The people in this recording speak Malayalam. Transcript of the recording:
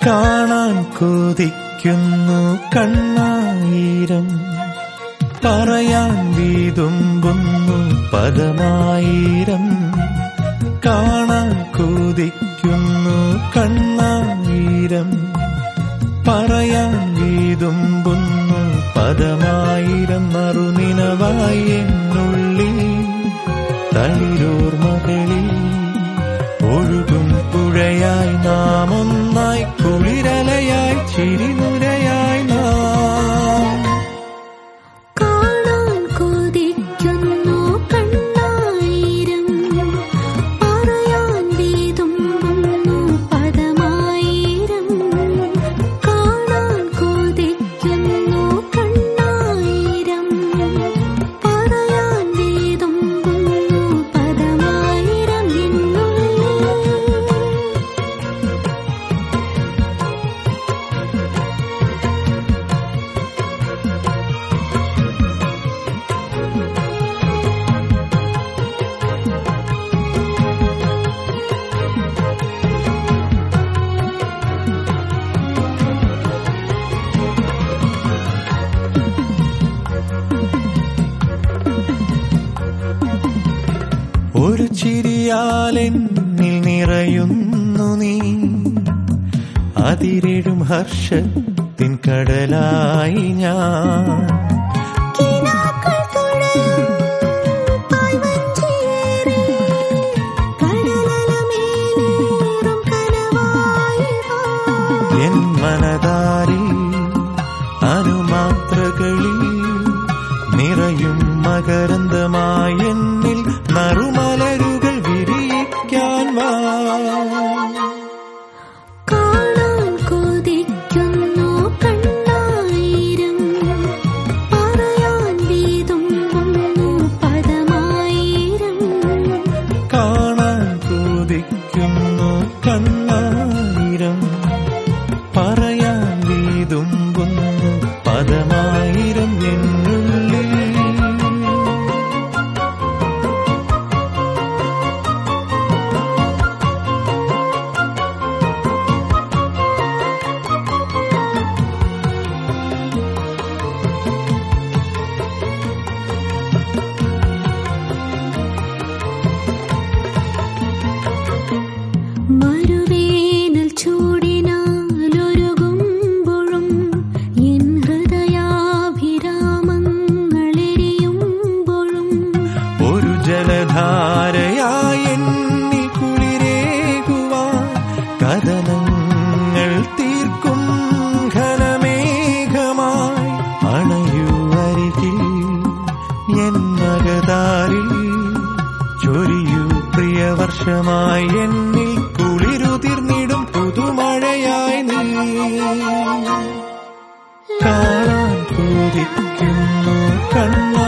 കാണാൻ കൊതിക്കുന്നു കണ്ണായിരം പറയാൻ വീതുമ്പുന്നു പദമായിരം കാണാൻ കൊതിക്കുന്നു കണ്ണായിരം പറയാൻ വീതുമ്പുന്നു പദമായിരം മറുനിനവായി എന്നുള്ളിൽ തളിരോർമകളിൽ ഒഴുകും പുഴയായി നാം ഒന്നായി കുളിരലയായി ചിരിനുരയായി നാം കാണാൻ കൊതിക്കുന്നു കണ്ണായിരം പറയാൻ വീതുമ്പുന്നു പദമായിരം കാണാൻ കൊതിക്കുന്നു കണ്ണായിരം പറയാൻ വീതുമ്പുന്നു പദമായിരം എന്നുള്ളിൽ ഒരു ചിരിയാലെന്നിൽ നിറയുന്നു നീ അതിരിടും ഹർഷത്തിൻ കടലായി ഞാൻ കിനാക്കൾ തുഴയും പായ്വഞ്ചിയേറി കടലലമേലേറും കനവായി വാ. എൻ മനതാരിൽ അനുമാത്രകളിൽ നിറയും മകരന്തമായി എന്നിൽ നറുമലരുകൾ വിരിയിക്കാൻ വാ കാണാൻ കൊതിക്കുന്നു കണ്ണായിരം പറയാൻ വീതുമ്പുന്നു പദമായിരം കാണാൻ കൊതിക്കുന്നു കണ്ണായിരം പറയാൻ വീതുമ്പുന്നു പദമായിരം എന്നുള്ളിൽ മരുവേനൽ ചൂടിനാലൊരുകുമ്പോഴും എൻ ഹൃദയാഭിരാമങ്ങളെരിയുമ്പോഴും ഒരു ജലധാരയായി എന്നിൽ കുളിരേകുവാൻ കഥനങ്ങൾ തീർക്കും ഘനമേഘമായി അണയുവരികിൽ എൻ മകതാരിൽ ചൊരിയൂ പ്രിയവർഷമായി എന്നിൽ കുളിരുതിർന്നിടും പുതുമഴയായി നീ കാണാൻ കൊതിക്കുന്നു കണ്ണ